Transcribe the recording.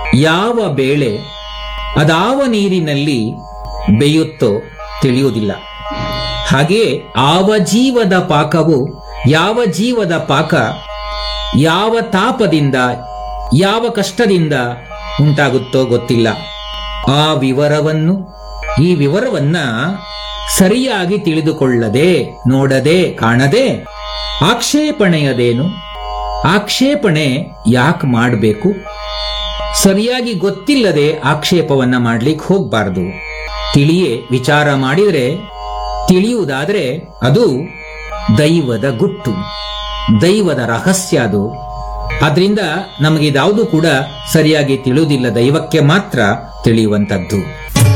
ಯಾವ ಬೇಳೆ ಅದಾವ ನೀರಿನಲ್ಲಿ ಬೇಯುತ್ತೋ ತಿಳಿಯುವುದಿಲ್ಲ ಹಾಗೆಯೇ ಆವ ಜೀವದ ಪಾಕವು ಯಾವ ಜೀವದ ಪಾಕ ಯಾವ ತಾಪದಿಂದ ಯಾವ ಕಷ್ಟದಿಂದ ಉಂಟಾಗುತ್ತೋ ಗೊತ್ತಿಲ್ಲ ಆ ವಿವರವನ್ನು ಈ ವಿವರವನ್ನ ಸರಿಯಾಗಿ ತಿಳಿದುಕೊಳ್ಳದೆ ನೋಡದೆ ಕಾಣದೆ ಆಕ್ಷೇಪಣೆಯದೇನು ಆಕ್ಷೇಪಣೆ ಯಾಕೆ ಮಾಡಬೇಕು ಸರಿಯಾಗಿ ಗೊತ್ತಿಲ್ಲದೆ ಆಕ್ಷೇಪವನ್ನ ಮಾಡ್ಲಿಕ್ಕೆ ಹೋಗ್ಬಾರ್ದು ತಿಳಿಯೇ ವಿಚಾರ ಮಾಡಿದರೆ ತಿಳಿಯುವುದಾದ್ರೆ ಅದು ದೈವದ ಗುಟ್ಟು ದೈವದ ರಹಸ್ಯ ಅದು ಅದರಿಂದ ನಮಗಿದಾವುದು ಕೂಡ ಸರಿಯಾಗಿ ತಿಳಿಯುವುದಿಲ್ಲ ದೈವಕ್ಕೆ ಮಾತ್ರ ತಿಳಿಯುವಂತದ್ದು